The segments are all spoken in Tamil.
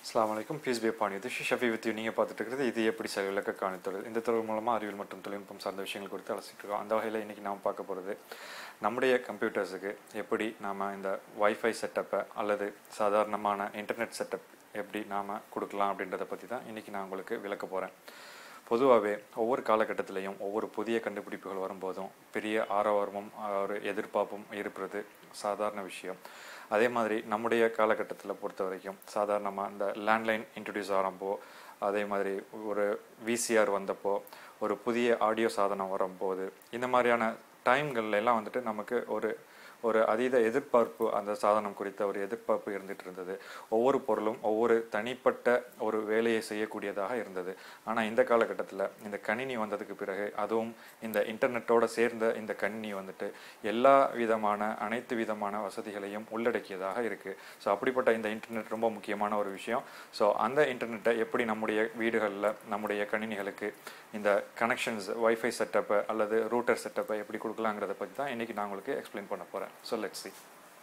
அஸ்லாம் வலைக்கும் பீஸ் பே பாணி இது ஷஃபி வித் நீங்கள் பார்த்துட்டு இருக்கிறது இது எப்படி சரி விளக்க காணித்தொழில் இந்த தொழில் மூலமாக அறிவியல் மற்றும் தொழில்நுட்பம் சார்ந்த விஷயங்கள் குறித்து அலசிட்டு இருக்கோம் அந்த வகையில் இன்றைக்கி நாம் பார்க்க போகிறது நம்முடைய கம்ப்யூட்டர்ஸுக்கு எப்படி நாம் இந்த வைஃபை செட்டப்பை அல்லது சாதாரணமான இன்டர்நெட் செட்டப் எப்படி நாம் கொடுக்கலாம் அப்படின்றத பற்றி தான் இன்றைக்கி நான் உங்களுக்கு விளக்க போகிறேன் பொதுவாகவே ஒவ்வொரு காலகட்டத்திலையும் ஒவ்வொரு புதிய கண்டுபிடிப்புகள் வரும்போதும் பெரிய ஆரவாரமும் ஒரு எதிர்பார்ப்பும் இருப்பது சாதாரண விஷயம் அதே மாதிரி நம்முடைய காலகட்டத்தில் பொறுத்த வரைக்கும் சாதாரணமாக இந்த லேண்ட்லைன் இன்ட்ரடியூஸ் ஆகிறப்போ அதே மாதிரி ஒரு விசிஆர் வந்தப்போ ஒரு புதிய ஆடியோ சாதனம் வரும்போது இந்த மாதிரியான டைம்கள்ல எல்லாம் வந்துட்டு நமக்கு ஒரு ஒரு அதீத எதிர்பார்ப்பு அந்த சாதனம் குறித்த ஒரு எதிர்பார்ப்பு இருந்துட்டு இருந்தது ஒவ்வொரு பொருளும் ஒவ்வொரு தனிப்பட்ட ஒரு வேலையை செய்யக்கூடியதாக இருந்தது ஆனால் இந்த காலகட்டத்தில் இந்த கணினி வந்ததுக்கு பிறகு அதுவும் இந்த இன்டர்நெட்டோட சேர்ந்த இந்த கணினி வந்துட்டு எல்லா விதமான அனைத்து விதமான வசதிகளையும் உள்ளடக்கியதாக இருக்கு ஸோ அப்படிப்பட்ட இந்த இன்டர்நெட் ரொம்ப முக்கியமான ஒரு விஷயம் ஸோ அந்த இன்டர்நெட்டை எப்படி நம்முடைய வீடுகளில் நம்முடைய கணினிகளுக்கு இந்த கனெக்ஷன்ஸ் வைஃபை செட்டப்பை அல்லது ரூட்டர் செட்டப்பை எப்படி கொடுக்கலாங்கிறத பற்றி தான் இன்றைக்கி நான் உங்களுக்கு எக்ஸ்பிளைன் பண்ண போகிறேன் ஸோ லெட்ஸ் சி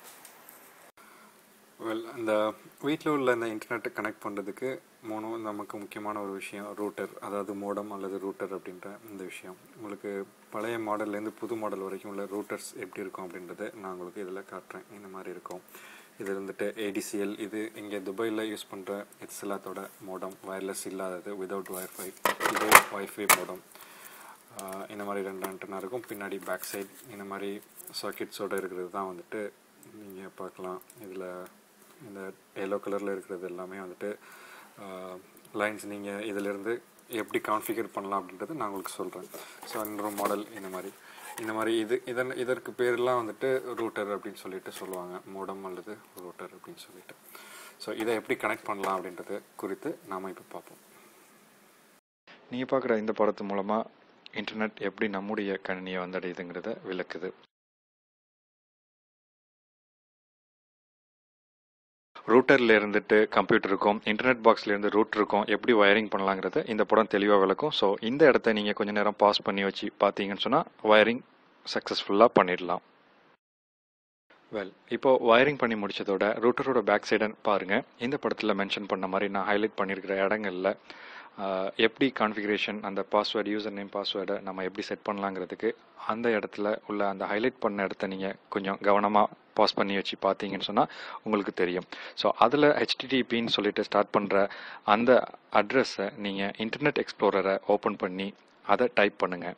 வெல் இந்த வீட்டில் உள்ள இந்த இன்டர்நெட்டை கனெக்ட் பண்ணுறதுக்கு மூணு நமக்கு முக்கியமான ஒரு விஷயம் ரூட்டர் அதாவது மோடம் அல்லது ரூட்டர் அப்படின்ற இந்த விஷயம் உங்களுக்கு பழைய மாடல்லேருந்து புது மாடல் வரைக்கும் உள்ள ரூட்டர்ஸ் எப்படி இருக்கும் அப்படின்றத நான் உங்களுக்கு இதில் காட்டுறேன் இந்த மாதிரி இருக்கும் இது வந்துட்டு ஏடிசிஎல் இது இங்கே துபாயில் யூஸ் பண்ணுற எட்ஸலாத்தோட மோடம் வயர்லெஸ் இல்லாதது விதவுட் ஒயர்ஃபை இது ஒய்ஃபை மோடம் இந்த மாதிரி ரெண்டு ஆண்டனா இருக்கும் பின்னாடி பேக் சைட் இந்த மாதிரி சாக்கெட்ஸோடு இருக்கிறது தான் வந்துட்டு நீங்கள் பார்க்கலாம் இதில் இந்த எல்லோ கலரில் இருக்கிறது எல்லாமே வந்துட்டு லைன்ஸ் நீங்கள் இதிலிருந்து எப்படி கான்ஃபிகர் பண்ணலாம் அப்படின்றத நான் உங்களுக்கு சொல்கிறேன் ஸோ இன்னொரு மாடல் இந்த மாதிரி இந்த மாதிரி இது இதன் இதற்கு பேர்லாம் வந்துட்டு ரூட்டர் அப்படின்னு சொல்லிட்டு சொல்லுவாங்க மோடம் அல்லது ரூட்டர் அப்படின்னு சொல்லிட்டு ஸோ இதை எப்படி கனெக்ட் பண்ணலாம் அப்படின்றது குறித்து நாம் இப்போ பார்ப்போம் நீங்கள் பார்க்குற இந்த படத்து மூலமாக இன்டர்நெட் எப்படி நம்முடைய கணினியை வந்தடையுதுங்கிறத விளக்குது ரூட்டரில் இருந்துட்டு கம்ப்யூட்டருக்கும் இன்டர்நெட் பாக்ஸில் இருந்து ரூட் இருக்கும் எப்படி வயரிங் பண்ணலாங்கிறத இந்த படம் தெளிவாக விளக்கும் ஸோ இந்த இடத்த நீங்கள் கொஞ்ச நேரம் பாஸ் பண்ணி வச்சு பார்த்தீங்கன்னு சொன்னால் வயரிங் சக்ஸஸ்ஃபுல்லாக பண்ணிடலாம் வெல் இப்போ வயரிங் பண்ணி முடிச்சதோட ரூட்டரோட பேக் சைடை பாருங்க இந்த படத்தில் மென்ஷன் பண்ண மாதிரி நான் ஹைலைட் பண்ணியிருக்கிற இடங்கள்ல எப்படி கான்ஃபிகரேஷன் அந்த பாஸ்வேர்டு யூசர் நேம் பாஸ்வேர்டை நம்ம எப்படி செட் பண்ணலாங்கிறதுக்கு அந்த இடத்துல உள்ள அந்த ஹைலைட் பண்ண இடத்த நீங்கள் கொஞ்சம் கவனமாக பாஸ் பண்ணி வச்சு பார்த்தீங்கன்னு சொன்னால் உங்களுக்கு தெரியும் ஸோ அதில் ஹெச்டிடிபின்னு சொல்லிட்டு ஸ்டார்ட் பண்ணுற அந்த அட்ரஸை நீங்கள் இன்டர்நெட் எக்ஸ்ப்ளோரரை ஓப்பன் பண்ணி அதை டைப் பண்ணுங்கள்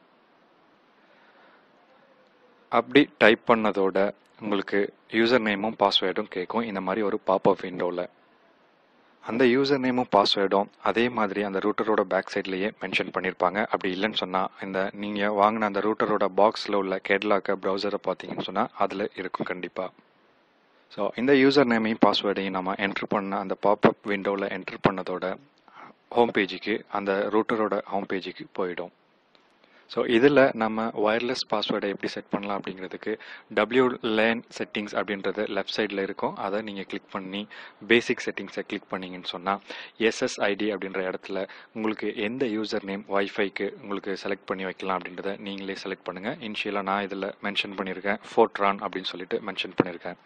அப்படி டைப் பண்ணதோட உங்களுக்கு யூசர் நேமும் பாஸ்வேர்டும் கேட்கும் இந்த மாதிரி ஒரு பாப்அப் விண்டோவில் அந்த யூசர் நேமும் பாஸ்வேர்டும் அதே மாதிரி அந்த ரூட்டரோட பேக் சைட்லேயே மென்ஷன் பண்ணியிருப்பாங்க அப்படி இல்லைன்னு சொன்னால் இந்த நீங்கள் வாங்கின அந்த ரூட்டரோட பாக்ஸில் உள்ள கேட்லாக்க ப்ரௌசரை பார்த்தீங்கன்னு சொன்னால் அதில் இருக்கும் கண்டிப்பாக ஸோ இந்த யூசர் நேமையும் பாஸ்வேர்டையும் நம்ம என்ட்ரு பண்ண அந்த பாப்அப் விண்டோவில் என்ட்ரு பண்ணதோட ஹோம் பேஜுக்கு அந்த ரூட்டரோட ஹோம் பேஜுக்கு போயிடும் ஸோ இதில் நம்ம ஒயர்லெஸ் பாஸ்வேர்டை எப்படி செட் பண்ணலாம் அப்படிங்கிறதுக்கு டபிள்யூ லேன் செட்டிங்ஸ் அப்படின்றது லெஃப்ட் சைடில் இருக்கும் அதை நீங்கள் கிளிக் பண்ணி பேசிக் செட்டிங்ஸை கிளிக் பண்ணிங்கன்னு சொன்னால் எஸ்எஸ்ஐடி அப்படின்ற இடத்துல உங்களுக்கு எந்த யூசர் நேம் ஒய்ஃபைக்கு உங்களுக்கு செலக்ட் பண்ணி வைக்கலாம் அப்படின்றத நீங்களே செலக்ட் பண்ணுங்கள் இனிஷியலாக நான் இதில் மென்ஷன் பண்ணியிருக்கேன் ஃபோர்ட்ரான் அப்படின்னு சொல்லிட்டு மென்ஷன் பண்ணியிருக்கேன்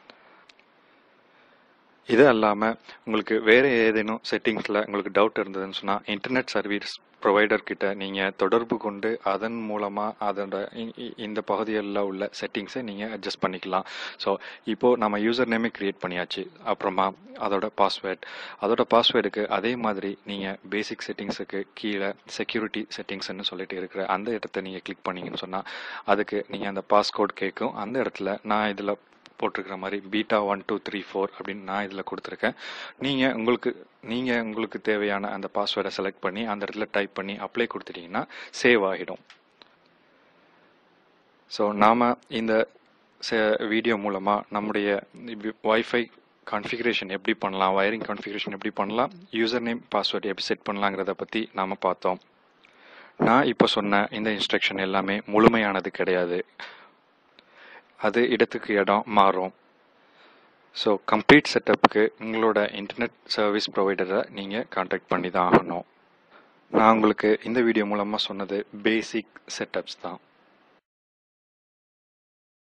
இது அல்லாமல் உங்களுக்கு வேறு ஏதேனும் செட்டிங்ஸில் உங்களுக்கு டவுட் இருந்ததுன்னு சொன்னால் இன்டர்நெட் சர்வீஸ் ப்ரொவைடர் கிட்ட நீங்கள் தொடர்பு கொண்டு அதன் மூலமாக அதோட இந்த பகுதிகளில் உள்ள செட்டிங்ஸை நீங்கள் அட்ஜஸ்ட் பண்ணிக்கலாம் ஸோ இப்போது நம்ம யூசர் நேமே க்ரியேட் பண்ணியாச்சு அப்புறமா அதோட பாஸ்வேர்ட் அதோட பாஸ்வேர்டுக்கு அதே மாதிரி நீங்கள் பேசிக் செட்டிங்ஸுக்கு கீழே செக்யூரிட்டி செட்டிங்ஸ்னு சொல்லிட்டு இருக்கிற அந்த இடத்த நீங்கள் கிளிக் பண்ணீங்கன்னு சொன்னால் அதுக்கு நீங்கள் அந்த பாஸ்கோட் கேட்கும் அந்த இடத்துல நான் இதில் போட்டிருக்கிற மாதிரி beta one two three four அப்படின்னு நான் இதில் கொடுத்துருக்கேன் நீங்கள் உங்களுக்கு நீங்கள் உங்களுக்கு தேவையான அந்த பாஸ்வேர்டை செலக்ட் பண்ணி அந்த இடத்துல டைப் பண்ணி அப்ளை கொடுத்துட்டீங்கன்னா சேவ் ஆகிடும் ஸோ நாம் இந்த வீடியோ மூலமாக நம்முடைய ஒய்ஃபை கான்ஃபிகரேஷன் எப்படி பண்ணலாம் வயரிங் கான்ஃபிகரேஷன் எப்படி பண்ணலாம் யூசர் நேம் பாஸ்வேர்டு எப்படி செட் பண்ணலாங்கிறத பற்றி நாம் பார்த்தோம் நான் இப்போ சொன்ன இந்த இன்ஸ்ட்ரக்ஷன் எல்லாமே முழுமையானது கிடையாது அது இடத்துக்கு இடம் மாறும் ஸோ கம்ப்ளீட் செட்டப்புக்கு உங்களோட இன்டர்நெட் சர்வீஸ் ப்ரொவைடரை நீங்கள் காண்டாக்ட் பண்ணி தான் ஆகணும் நான் உங்களுக்கு இந்த வீடியோ மூலமாக சொன்னது பேசிக் செட்டப்ஸ் தான்